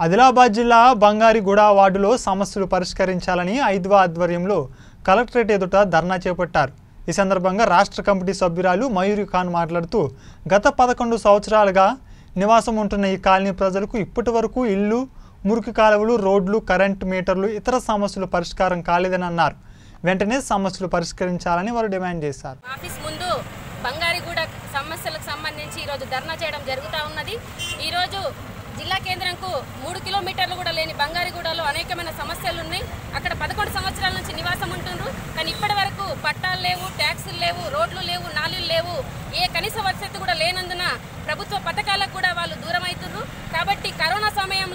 ఆదిలాబాద్ జిల్లా బంగారిగూడ వార్డులో సమస్యలు పరిష్కరించాలని ఐద్వా ఆధ్వర్యంలో కలెక్టరేట్ ఎదుట ధర్నా చేపట్టారు ఈ సందర్భంగా రాష్ట్ర కమిటీ సభ్యురాలు మయూరి ఖాన్ మాట్లాడుతూ గత పదకొండు సంవత్సరాలుగా నివాసం ఉంటున్న ఈ కాలనీ ప్రజలకు ఇప్పటి వరకు ఇల్లు మురికి కాలువలు రోడ్లు కరెంటు మీటర్లు ఇతర సమస్యలు పరిష్కారం కాలేదని అన్నారు వెంటనే సమస్యలు పరిష్కరించాలని వారు డిమాండ్ చేశారు ఆఫీస్ ముందు బంగారిగూడ సమస్యలకు సంబంధించి ఈరోజు ధర్నా చేయడం జరుగుతూ ఉన్నది ఈరోజు జిల్లా కేంద్రంకు మూడు కిలోమీటర్లు కూడా లేని బంగారిగూడలో అనేకమైన సమస్యలు ఉన్నాయి అక్కడ పదకొండు సంవత్సరాల నుంచి నివాసం ఉంటుండ్రు కానీ ఇప్పటి వరకు పట్టాలు లేవు ట్యాక్సులు లేవు రోడ్లు లేవు నాలుగు లేవు ఏ కనీస వసతి కూడా లేనందున ప్రభుత్వ పథకాలకు కూడా వాళ్ళు దూరం అవుతున్నారు కాబట్టి కరోనా సమయంలో